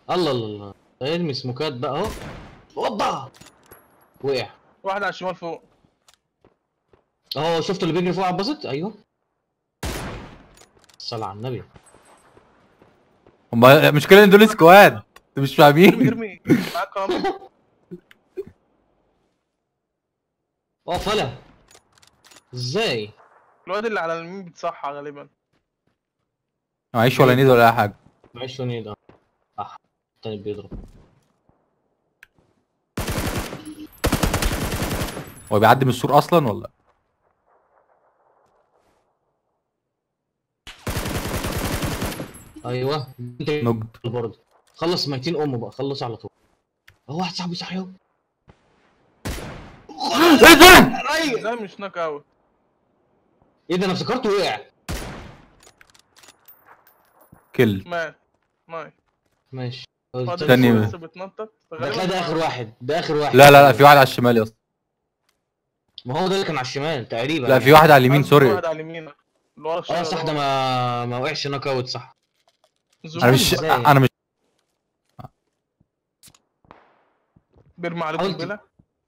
الله الله الله ارمي سموكات بقى اهو اوبا وقع واحد على الشمال فوق اهو شفت اللي بيجري فوق على الباسط ايوه صلى على النبي هما المشكله ان دول سكواد انتوا مش ارمي فاهمين ارمي معاك كلام اه فلا ازاي الواد اللي على اليمين بتصحى غالبا معيش ولا نيد ولا اي حاجه معيش ثانية ده اه التاني بيضرب هو بيعدي من السور اصلا ولا ايوه نجد برضه خلص ميتين امه بقى خلص على طول هو واحد صاحبي صحي اهو ايه ده رايق ده مش نوك اوت ايه ده انا افتكرته وقع كل مات نايس ماشي فاضل تاني فوق ما. لسه بتنطط ده تلاقي ده اخر واحد ده اخر واحد لا لا لا في واحد على الشمال يا اسطى ما هو ده اللي كان على الشمال تقريبا لا في واحد على اليمين واحد سوري على اليمين اللي ورا اه الشجرة صح ده ما ما وقعش نوك اوت صح انا مش إزاي؟ انا مش بيرمي عليك حاولت. قنبله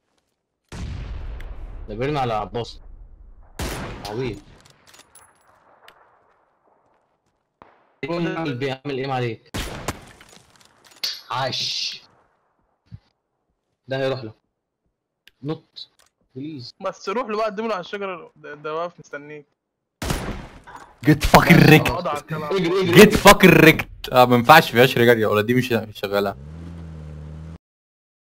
ده بيرمي على عباس عبيط بيعمل بيعمل ايه عليك عاش ده هيروح له نط بليز بس روح له بقى قدم له على الشجره ده, ده واقف مستنيك جيت فاكر ريكت اقعد على الكلام اجري اجري جيت فاكر ريكت اه ما ينفعش فيهاش رجال يا ولا دي مش مش شغاله